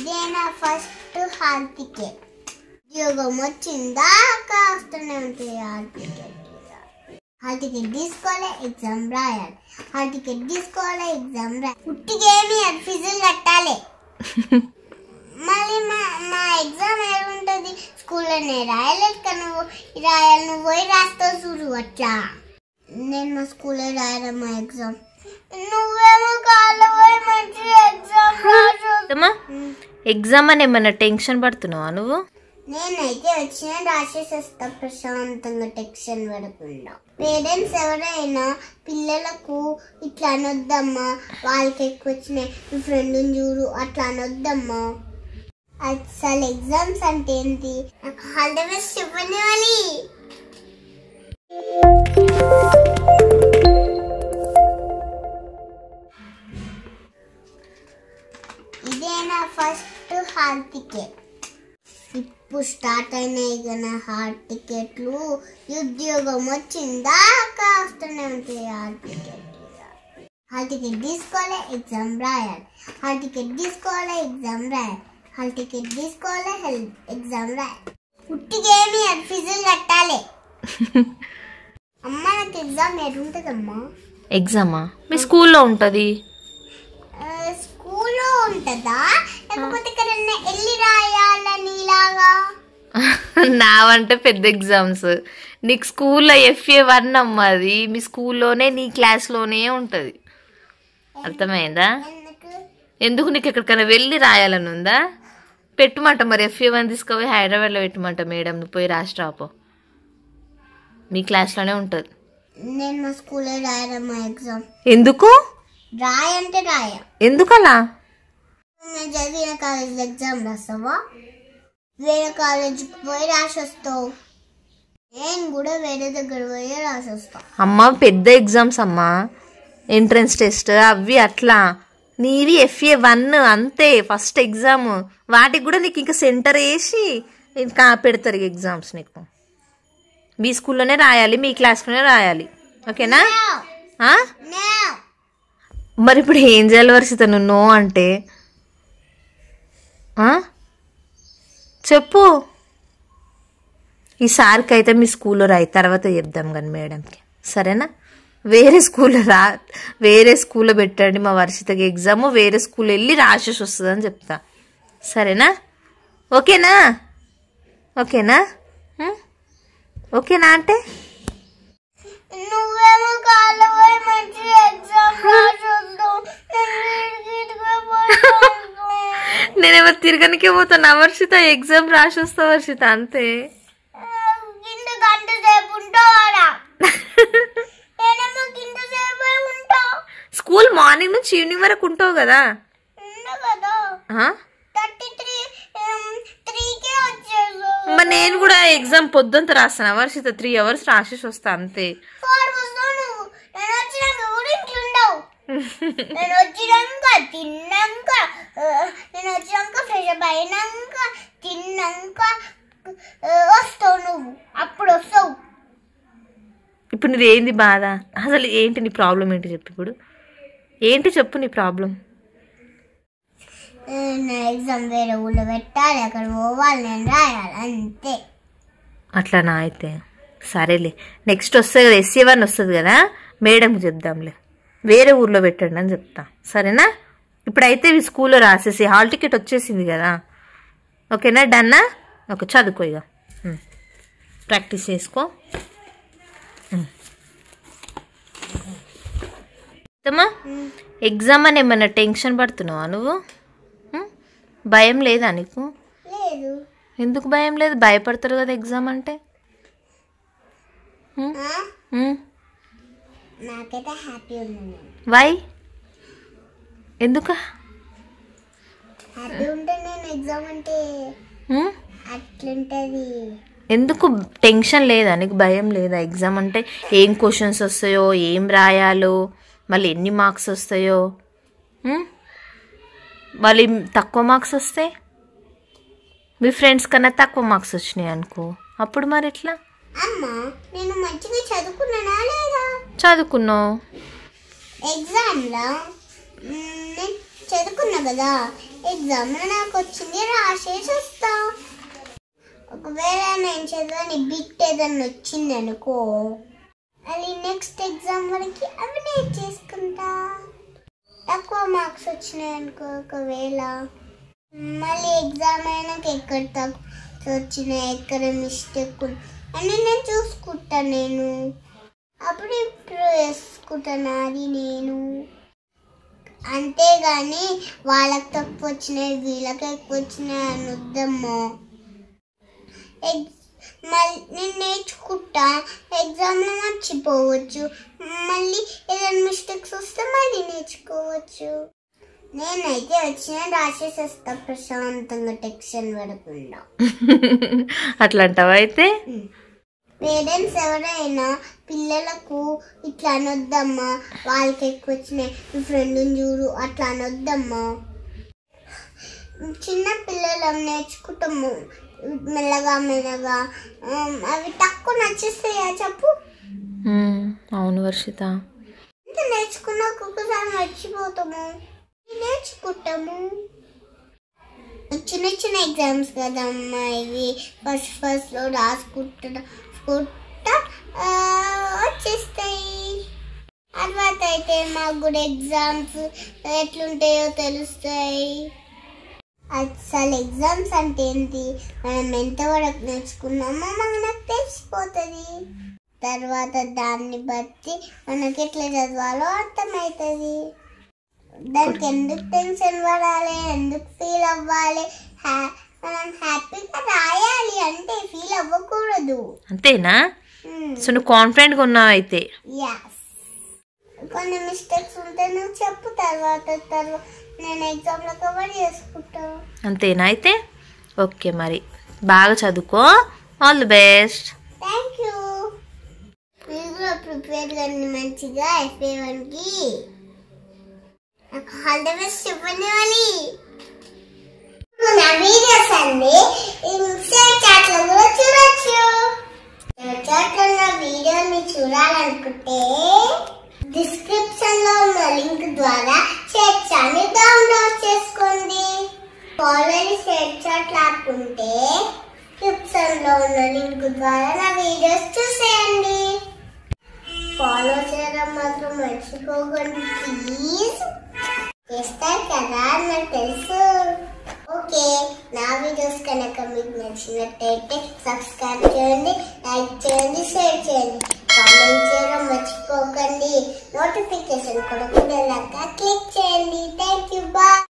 ఇదే నా first hall ticket ఉద్యోగం వచ్చిందా కాస్తూనే ఉంటుంది హాల్ టికెట్ హాల్ టికెట్ తీసుకోవాలి ఎగ్జామ్ రాయాలి హాల్ టికెట్ తీసుకోవాలి ఎగ్జామ్ రాయాలి పుట్టిగేమి అది ఫీజులు కట్టాలి మళ్ళీ మా మా ఎగ్జామ్ ఏముంటుంది స్కూల్లోనే రాయలేదు కదా నువ్వు రాయాలి నువ్వు పోయి రాస్తావు చూడు అట్లా నేను మా స్కూల్లో రాయడం మా ఎగ్జామ్ నువ్వేమో కాళ్ళు పోయి మంచి ఎగ్జామ్ రాసు అమ్మా ఎగ్జామ్ అని ఏమన్నా టెన్షన్ పడుతున్నావా నువ్వు నేనైతే వచ్చిన రాసేసి వస్తా ప్రశాంతంగా టెన్షన్ పడకుండా పేరెంట్స్ ఎవరైనా పిల్లలకు ఇట్లా అనొద్దమ్మా వాళ్ళకి ఎక్కువ వచ్చినాయి మీ ఫ్రెండ్ని చూడు అట్లా అనొద్దమ్మా అసలు ఎగ్జామ్స్ అంటే ఏంటి నాకు హాలిడే బెస్ట్ చెప్పనివ్వాలి ఇదే నా ఫస్ట్ హాల్ టికెట్ ఇప్పుడు స్టార్ట్ అయినాయి కదా హాల్ టికెట్లు ఉద్యోగం వచ్చిందా కాస్తూనే ఉంటాయి హాల్ టికెట్ హాల్ టికెట్ తీసుకోవాలి ఎగ్జామ్ రాయాలి హాల్ టికెట్ తీసుకోవాలి ఎగ్జామ్ రాయాలి హాల్ టికెట్ తీసుకోవాలి హెల్ప్ ఎగ్జామ్ రాయాలి పుట్టిగేమి అది ఫీజులు కట్టాలి అమ్మ నాకు ఎగ్జామ్ ఎటుంటుందమ్మా ఎగ్జామా మీ స్కూల్లో ఉంటుంది ఆ, స్కూల్లో ఉంటుందా లేకపోతే ఎక్కడన్నా వెళ్ళి రాయాలని ఇలాగా నావంటే పెద్ద ఎగ్జామ్స్ నీకు స్కూల్లో ఎఫ్ఏ వన్ అమ్మ అది మీ స్కూల్లోనే నీ క్లాస్లోనే ఉంటుంది అర్థమైందా ఎందుకు ఎందుకు నీకు ఎక్కడికైనా వెళ్ళి రాయాలని ఉందా పెట్టుమంట మరి ఎఫ్ఏ వన్ తీసుకుపోయి హైదరాబాద్లో పెట్టుమంట మేడం నువ్వు పోయి రాసి రాపో మీ క్లాస్లోనే ఉంటుంది నేను మా స్కూల్లో రాయడం మా ఎగ్జామ్ ఎందుకు రాయ అంటే రాయ ఎందుకలా నేను చదివిన కాలేజ్ ఎగ్జామ్ రాస్తావా వేరే కాలేజీకి పోయి రాసి వస్తావు నేను కూడా వేరే దగ్గర పోయి రాసి వస్తా అమ్మ పెద్ద ఎగ్జామ్స్ అమ్మా ఎంట్రన్స్ టెస్ట్ అవి అట్లా నీవి ఎఫ్ఏ వన్ అంతే ఫస్ట్ ఎగ్జామ్ వాటికి కూడా నీకు ఇంకా సెంటర్ వేసి ఇంకా పెడతారు ఎగ్జామ్స్ నీకు మీ స్కూల్లోనే రాయాలి మీ క్లాస్లోనే రాయాలి ఓకేనా ఆ? No. మరి ఇప్పుడు ఏం చేయాలి వర్షిత నువ్వు నో అంటే ఆ? చెప్పు ఈ సార్కి అయితే మీ స్కూల్లో రాయి తర్వాత చెప్దాం కానీ మేడంకి సరేనా వేరే స్కూల్లో రా వేరే స్కూల్లో పెట్టండి మా వర్షితకి ఎగ్జామ్ వేరే స్కూల్ వెళ్ళి రాసేసి వస్తుందని చెప్తా సరేనా ఓకేనా ఓకేనా ఉం? ఓకేనా అంటే నువ్వేమో కాళ్ళు పోయి మంచి ఎగ్జామ్ రాసి వస్తావు నేను ఇటుగా పోతాను. నేనేమో తిరగనికే పోతాను వర్షిత ఎగ్జామ్ రాసి వస్తా వర్షిత అంతే కింద గంట సేపు ఉంటావారా నేనేమో కింద సేపు ఉంటా స్కూల్ మార్నింగ్ నుంచి ఈవినింగ్ వరకు ఉంటావు కదా ఉన్నా కదా ఆ? థర్టీ త్రీ త్రీకే వచ్చేసు మరి నేను కూడా ఎగ్జామ్ పొద్దుంత రాస్తాను వర్షిత త్రీ అవర్స్ రాసేసి వస్తా అంతే ఫోర్ వస్తావు నువ్వు నేను వచ్చినాక కూడా ఇంట్లో ఉండవు నేను వచ్చినాక తిన్నాక ఆ, నేను వచ్చినాక ఫ్రెష్ అప్ అయినాక తిన్నాక ఆ, వస్తావు నువ్వు అప్పుడు వస్తావు ఇప్పుడు నీది ఏంది బాధ అసలు ఏంటి నీ ప్రాబ్లం ఏంటి చెప్పు ఇప్పుడు ఏంటి చెప్పు నీ ప్రాబ్లం ఆ, నా ఎగ్జామ్ వేరే ఊళ్ళో పెట్టాలి అక్కడ పోవాలి నేను రాయాలి అంతే అట్లానా అయితే సరేలే నెక్స్ట్ వస్తుంది కదా ఎస్సీ వన్ వస్తుంది కదా మేడంకి చెప్దాంలే వేరే ఊర్లో పెట్టండి అని చెప్తా సరేనా ఇప్పుడైతే ఈ స్కూల్లో రాసేసి హాల్ టికెట్ వచ్చేసింది కదా ఓకేనా డన్నా ఓకే చదువుకో ఇక ఉమ్. ప్రాక్టీస్ చేసుకో ఉమ్. అమ్మా ఎగ్జామ్ అని ఏమన్నా టెన్షన్ పడుతున్నావా నువ్వు ఉమ్? భయం లేదా నీకు లేదు ఎందుకు భయం లేదు భయపడతారు కదా ఎగ్జామ్ అంటే ఉమ్, ఆ, ఉమ్. నాకైతే హ్యాపీ ఉన్నాను వై ఎందుకు హ్యాపీ ఉంటే నేను ఎగ్జామ్ అంటే ఉమ్? అట్లుంటది ఎందుకు టెన్షన్ లేదా నీకు భయం లేదా ఎగ్జామ్ అంటే ఏం క్వశ్చన్స్ వస్తాయో ఏం రాయాలో మళ్ళీ ఎన్ని మార్క్స్ వస్తాయో ఉమ్? మళ్ళీ తక్కువ మార్క్స్ వస్తే మీ ఫ్రెండ్స్ కన్నా తక్కువ మార్క్స్ వచ్చినాయి అనుకో అప్పుడు మరి ఎట్లా అమ్మ నేను మంచిగా చదువుకున్నానా లేదా చదువుకున్నావు ఎగ్జామ్లో మ్, నేను చదువుకున్నా కదా ఎగ్జామ్లో నాకు వచ్చింది రాసేసి వస్తా ఒకవేళ నేను చదవని బిట్ ఏదన్నా వచ్చింది అనుకో అది నెక్స్ట్ ఎగ్జామ్ వరకు అవి నేను చేసుకుంటా తక్కువ మార్క్స్ వచ్చినాయి అనుకో ఒకవేళ మళ్ళీ ఎగ్జామ్ అయినాక ఎక్కడ తక్కువ వచ్చినాయి ఎక్కడ మిస్టేక్ అని నేను చూసుకుంటా నేను అప్పుడు ఇంప్రూవ్ చేసుకుంటాను అది నేను అంతేగాని వాళ్ళకి తక్కువ వచ్చినాయి వీళ్ళకి ఎక్కువ వచ్చినాయి అని వద్దమ్మా ఎగ్- మళ్ళీ నేను నేర్చుకుంటా ఎగ్జామ్లో మర్చిపోవచ్చు మళ్ళీ ఏదైనా మిస్టేక్స్ వస్తే మళ్ళీ నేర్చుకోవచ్చు నేనైతే వచ్చిన రాసేసి వస్తా ప్రశాంతంగా టెన్షన్ పడకుండా అట్లా అంటావా అయితే పేరెంట్స్ ఎవరైనా పిల్లలకు ఇట్లా అనొద్దమ్మా వాళ్ళకి ఎక్కువ వచ్చినాయి మీ ఫ్రెండ్ని చూడు అట్లా అనొద్దమ్మా చిన్న పిల్లలం నేర్చుకుంటాము మెల్లగా మెల్లగా ఆమ్, అవి తక్కువ నచ్చేస్తాయా చెప్పు ఉమ్, అవును వర్షిత ఎంత నేర్చుకున్నా ఒక్కొక్కసారి మర్చిపోతాము నేర్చుకుంటాము చిన్న చిన్న ఎగ్జామ్స్ కదమ్మా ఇవి ఫస్ట్ ఫస్ట్ లో రాసుకుంటా రాసుకుంటా, ఆ, వచ్చేస్తాయి తర్వాత అయితే మాకు కూడా ఎగ్జామ్స్ ఎట్లుంటాయో తెలుస్తాయి అసలు ఎగ్జామ్స్ అంటే ఏంటి మనం ఎంతవరకు నేర్చుకున్నామో మనకు తెలిసిపోతుంది తర్వాత దాన్ని బట్టి మనకి ఎట్లా చదవాలో అర్థమవుతుంది దానికి ఎందుకు టెన్షన్ పడాలి ఎందుకు ఫీల్ అవ్వాలి హ్యా- మనం హ్యాపీగా రాయాలి అంటే ఫీల్ అవ్వకూడదు అంతేనా సో నువ్వు కాన్ఫిడెంట్గా ఉన్నావు అయితే యాస్ కొన్ని మిస్టేక్స్ ఉంటే నువ్వు చెప్పు తర్వాత తర్వాత నేను ఎగ్జామ్లో కవర్ చేసుకుంటా అంతేనా అయితే ఓకే మరి బాగా చదువుకో all the best thank you మీరు కూడా ప్రిపేర్ కండి మంచిగా ఎఫ్ఏ వన్కి నాకు ఆల్ ద బెస్ట్ చెప్పండి వాళ్ళు నా వీడియోస్ అన్ని ఇన్స్టా చాట్లో కూడా చూడొచ్చు చాట్లో నా వీడియోని చూడాలనుకుంటే డిస్క్రిప్షన్ లో ఉన్న లింక్ ద్వారా షేర్ చాట్ని డౌన్లోడ్ చేసుకోండి ఆల్రెడీ షేర్ చాట్ లాక్కుంటే డిస్క్రిప్షన్ లో ఉన్న లింక్ ద్వారా నా వీడియోస్ చూసేయండి ఫాలో చేయడం మాత్రం మర్చిపోకండి ప్లీజ్ చేస్తారు కదా నాకు తెలుసు ఓకే నా వీడియోస్ కనుక మీకు నచ్చినట్టయితే సబ్స్క్రైబ్ చేయండి లైక్ చేయండి షేర్ చేయండి కామెంట్ చేయడం మర్చిపోకండి నోటిఫికేషన్ కూడా కూడా క్లిక్ చేయండి థ్యాంక్ యూ బాయ్